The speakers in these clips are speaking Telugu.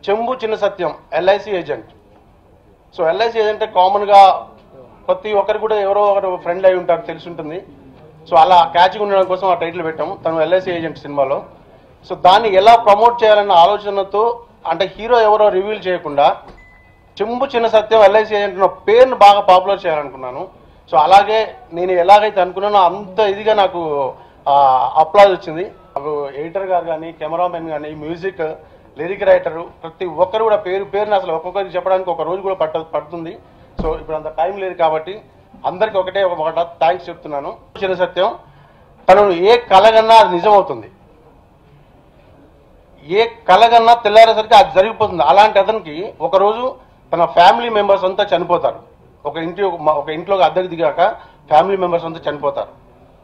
చెంబు Chinna Satyam LIC agent so LIC agent కామన్గా ప్రతి ఒక్కరు కూడా ఎవరో ఒకరు ఫ్రెండ్ అయి ఉంటారు తెలిసి ఉంటుంది సో అలా క్యాచ్గా ఉండడం కోసం ఆ టైటిల్ పెట్టాము తను ఎల్ఐసి ఏజెంట్ సినిమాలో సో దాన్ని ఎలా ప్రమోట్ చేయాలన్న ఆలోచనతో అంటే హీరో ఎవరో రివీల్ చేయకుండా చెంబు చిన్న సత్యం ఎల్ఐసి ఏజెంట్ ఉన్న పేరును బాగా పాపులర్ చేయాలనుకున్నాను సో అలాగే నేను ఎలాగైతే అనుకున్నానో అంత ఇదిగా నాకు అప్లాజ్ వచ్చింది నాకు ఎడిటర్ గారు కానీ కెమెరామెన్ కానీ మ్యూజిక్ లిరిక్ రైటర్ ప్రతి ఒక్కరు కూడా పేరు పేరుని అసలు ఒక్కొక్కరికి చెప్పడానికి ఒక రోజు కూడా పట్ట పడుతుంది సో ఇప్పుడు అంత టైం లేదు కాబట్టి అందరికి ఒకటే ఒక మాట థ్యాంక్స్ చెప్తున్నాను చిన్న సత్యం తను ఏ కలగన్నా అది నిజమవుతుంది ఏ కలగన్నా తెల్లారేసరికి అది జరిగిపోతుంది అలాంటి అతనికి ఒకరోజు తన ఫ్యామిలీ మెంబర్స్ అంతా చనిపోతారు ఒక ఇంటి ఒక ఇంట్లో అద్దెకు దిగాక ఫ్యామిలీ మెంబర్స్ అంతా చనిపోతారు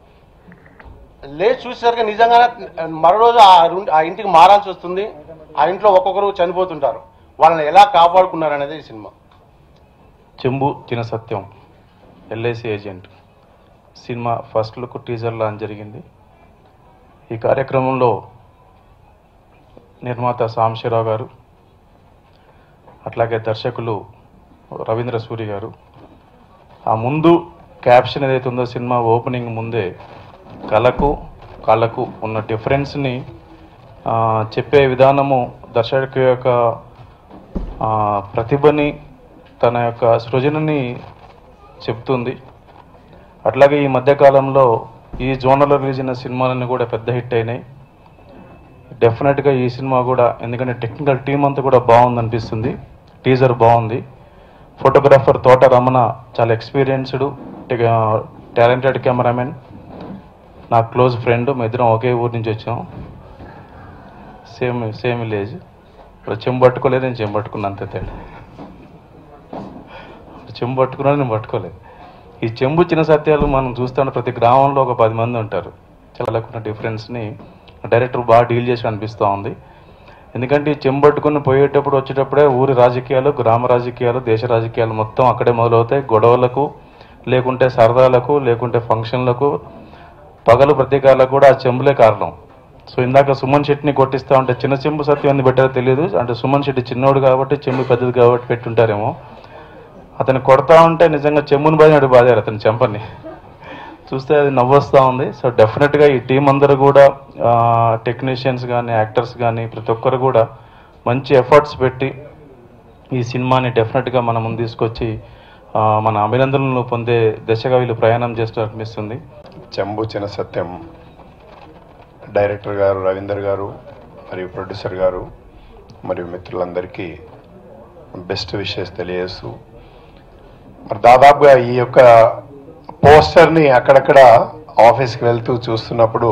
లేచి చూసేసరికి నిజంగానే మరో రోజు ఆ రు- ఆ ఇంటికి మారాల్సి వస్తుంది ఆ ఇంట్లో ఒక్కొక్కరు చనిపోతుంటారు వాళ్ళని ఎలా కాపాడుకున్నారు అనేది ఈ cinema Chembu Chinna Satyam LIC agent cinema first look teaser launch జరిగింది ఈ కార్యక్రమంలో నిర్మాత సాంశరావు గారు అట్లాగే దర్శకులు రవీంద్ర సూరి గారు ఆ ముందు క్యాప్షన్ ఏదైతే ఉందో సినిమా ఓపెనింగ్ ముందే కళకు కళకు ఉన్న డిఫరెన్స్ని ఆ, చెప్పే విధానము దర్శకు యొక్క ఆ, ప్రతిభని తన యొక్క సృజనని చెప్తుంది అట్లాగే ఈ మధ్యకాలంలో ఈ జోనర్లో రిలీజ్ అయిన సినిమాలన్నీ కూడా పెద్ద హిట్ అయినాయి డెఫినెట్గా ఈ సినిమా కూడా ఎందుకంటే టెక్నికల్ టీం అంతా కూడా బాగుంది అనిపిస్తుంది టీజర్ బాగుంది ఫోటోగ్రాఫర్ తోట రమణ చాలా ఎక్స్పీరియన్స్డ్ టాలెంటెడ్ కెమెరామెన్ నా క్లోజ్ ఫ్రెండ్ మా ఇద్దరం ఒకే ఊరు నుంచి వచ్చాం సేమ్ సేమ్ విలేజ్ ఇప్పుడు చెంబు పట్టుకోలేదు నేను చెంబు పట్టుకున్నా అంతే తేడా చెంబు పట్టుకున్నాను నేను పట్టుకోలేదు ఈ చెంబు చిన్న సత్యాలు మనం చూస్తుంటే ప్రతి గ్రామంలో ఒక పది మంది ఉంటారు చాలా ఉన్న డిఫరెన్స్ని డైరెక్టర్ బాగా డీల్ చేసి అనిపిస్తూ ఉంది ఎందుకంటే ఈ చెంబు పట్టుకుని పోయేటప్పుడు వచ్చేటప్పుడే ఊరి రాజకీయాలు గ్రామ రాజకీయాలు దేశ రాజకీయాలు మొత్తం అక్కడే మొదలవుతాయి గొడవలకు లేకుంటే సరదాలకు లేకుంటే ఫంక్షన్లకు పగలు ప్రతీకాలకు కూడా ఆ చెంబులే కారణం సో ఇందాక సుమన్ శెట్టిని కొట్టిస్తా ఉంటే చిన్న చెంబు సత్యం ఎందుకు పెట్టారో తెలియదు అంటే సుమన్ శెట్టి చిన్నోడు కాబట్టి చెంబు పెద్దది కాబట్టి పెట్టుంటారేమో అతను కొడతా ఉంటే నిజంగా చెంబుని బాధినాడు బాధారు అతని చెంపని చూస్తే అది నవ్వొస్తూ ఉంది సో డెఫినెట్గా ఈ టీం అందరూ కూడా టెక్నీషియన్స్ కానీ యాక్టర్స్ కానీ ప్రతి ఒక్కరు కూడా మంచి ఎఫర్ట్స్ పెట్టి ఈ సినిమాని డెఫినెట్గా మన ముందు తీసుకొచ్చి ఆ, మన అభినందనలు పొందే దశగా వీళ్ళు ప్రయాణం చేస్తూ అనిపిస్తుంది చెంబు చిన్న సత్యం డైరెక్టర్ గారు రవీందర్ గారు మరియు ప్రొడ్యూసర్ గారు మరియు మిత్రులందరికీ బెస్ట్ విషెస్ తెలియజేస్తూ మరి దాదాపుగా ఈ యొక్క పోస్టర్ని అక్కడక్కడ ఆఫీస్కి వెళ్తూ చూస్తున్నప్పుడు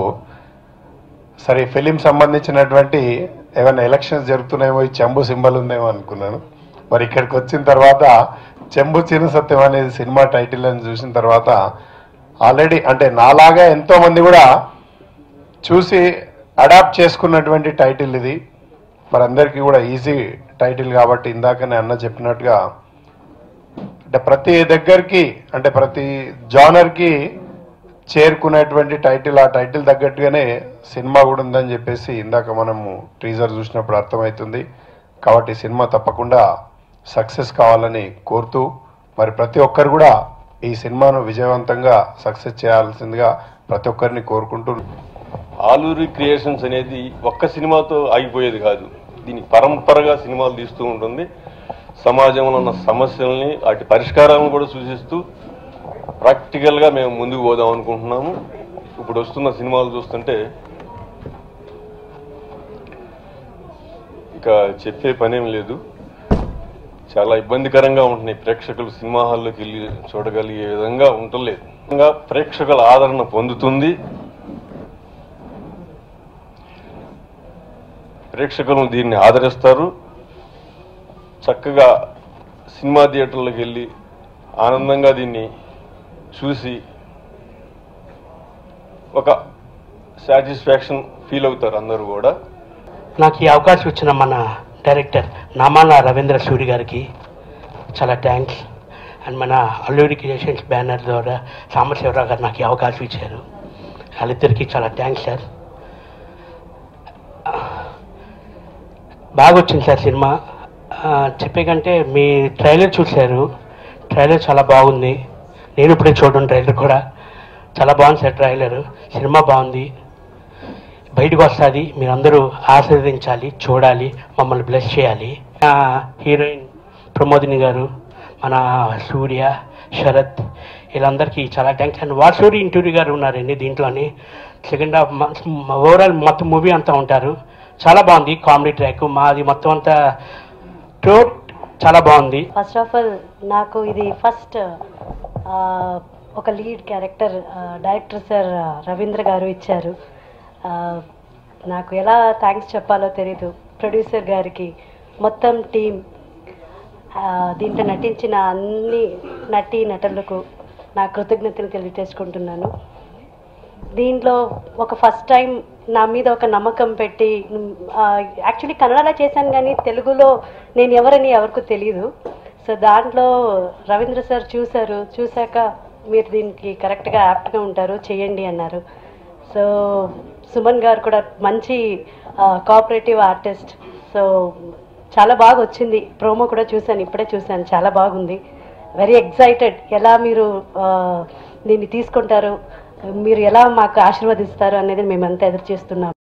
సరే ఫిలిం సంబంధించినటువంటి ఏమైనా ఎలక్షన్స్ జరుగుతున్నాయేమో ఈ చెంబు సింబల్ ఉందేమో అనుకున్నాను మరి ఇక్కడికి వచ్చిన తర్వాత చెంబు చిన్న సత్యం అనేది సినిమా టైటిల్ అని చూసిన తర్వాత ఆల్రెడీ అంటే నాలాగా ఎంతో మంది కూడా చూసి అడాప్ట్ చేసుకున్నటువంటి టైటిల్ ఇది మరి అందరికీ కూడా ఈజీ టైటిల్ కాబట్టి ఇందాకనే అన్న చెప్పినట్టుగా అంటే ప్రతి దగ్గరికి అంటే ప్రతి జానర్కి చేరుకునేటువంటి టైటిల్ ఆ టైటిల్ తగ్గట్టుగానే సినిమా కూడా ఉందని చెప్పేసి ఇందాక మనము టీజర్ చూసినప్పుడు అర్థమవుతుంది కాబట్టి ఈ సినిమా తప్పకుండా సక్సెస్ కావాలని కోరుతూ మరి ప్రతి ఒక్కరు కూడా ఈ సినిమాను విజయవంతంగా సక్సెస్ చేయాల్సిందిగా ప్రతి ఒక్కరిని కోరుకుంటూ ఆలూరి క్రియేషన్స్ అనేది ఒక్క సినిమాతో ఆగిపోయేది కాదు దీనికి పరంపరగా సినిమాలు తీస్తూ ఉంటుంది సమాజంలో ఉన్న సమస్యల్ని వాటి పరిష్కారాలను కూడా సూచిస్తూ ప్రాక్టికల్గా మేము ముందుకు పోదాం అనుకుంటున్నాము ఇప్పుడు వస్తున్న సినిమాలు చూస్తుంటే ఇక చెప్పే పనేం లేదు చాలా ఇబ్బందికరంగా ఉంటున్నాయి ప్రేక్షకులు సినిమా హాల్లోకి వెళ్ళి చూడగలిగే విధంగా ఉండలేదు ఇంకా ప్రేక్షకుల ఆదరణ పొందుతుంది ప్రేక్షకులు దీన్ని ఆదరిస్తారు చక్కగా సినిమా థియేటర్లకు వెళ్ళి ఆనందంగా దీన్ని చూసి ఒక సాటిస్ఫాక్షన్ ఫీల్ అవుతారు అందరూ కూడా నాకు ఈ అవకాశం ఇచ్చిన మన డైరెక్టర్ నామాల రవీంద్ర సూరి గారికి చాలా థ్యాంక్స్ అండ్ మన అల్లూరి క్రియేషన్స్ బ్యానర్ ద్వారా సాంబశివరావు గారు నాకు ఈ అవకాశం ఇచ్చారు వాళ్ళిద్దరికీ చాలా థ్యాంక్స్ సార్ బాగా వచ్చింది సార్ సినిమా ఆ, చెప్పే కంటే మీ ట్రైలర్ చూశారు ట్రైలర్ చాలా బాగుంది నేను ఇప్పుడే చూడడం ట్రైలర్ కూడా చాలా బాగుంది సార్ ట్రైలర్ సినిమా బాగుంది బయటకు వస్తుంది మీరందరూ ఆశీర్వదించాలి చూడాలి మమ్మల్ని బ్లెస్ చేయాలి ఆ, హీరోయిన్ ప్రమోదిని గారు మన సూర్య శరత్ వీళ్ళందరికీ చాలా థ్యాంక్స్ అండ్ వాసూరి ఇంటూరి గారు ఉన్నారండి దీంట్లోని సెకండ్ హాఫ్ ఓవరాల్ మొత్తం మూవీ అంతా ఉంటారు చాలా బాగుంది కామెడీ ట్రాక్ మాది మొత్తం అంతా టోట్ చాలా బాగుంది ఫస్ట్ ఆఫ్ ఆల్ నాకు ఇది ఫస్ట్ ఒక lead character director sir Ravindra గారు ఇచ్చారు ఆ, నాకు ఎలా థ్యాంక్స్ చెప్పాలో తెలీదు ప్రొడ్యూసర్ గారికి మొత్తం టీం దీంట్లో నటించిన అన్ని నటీ నటులకు నా కృతజ్ఞతలు తెలియజేసుకుంటున్నాను దీంట్లో ఒక ఫస్ట్ టైం నా మీద ఒక నమ్మకం పెట్టి యాక్చువల్లీ కన్నడలో చేశాను కానీ తెలుగులో నేను ఎవరని ఎవరికి తెలియదు సో దాంట్లో రవీంద్ర సార్ చూశారు చూశాక మీరు దీనికి కరెక్ట్గా యాప్ట్గా ఉంటారు చేయండి అన్నారు సో సుమన్ గారు కూడా మంచి కోఆపరేటివ్ ఆర్టిస్ట్ సో చాలా బాగా వచ్చింది ప్రోమో కూడా చూశాను ఇప్పుడే చూశాను చాలా బాగుంది వెరీ ఎక్సైటెడ్ ఎలా మీరు ఆ, దీన్ని తీసుకుంటారు మీరు ఎలా మాకు ఆశీర్వదిస్తారు అనేది మేమంతా ఎదురు చేస్తున్నాం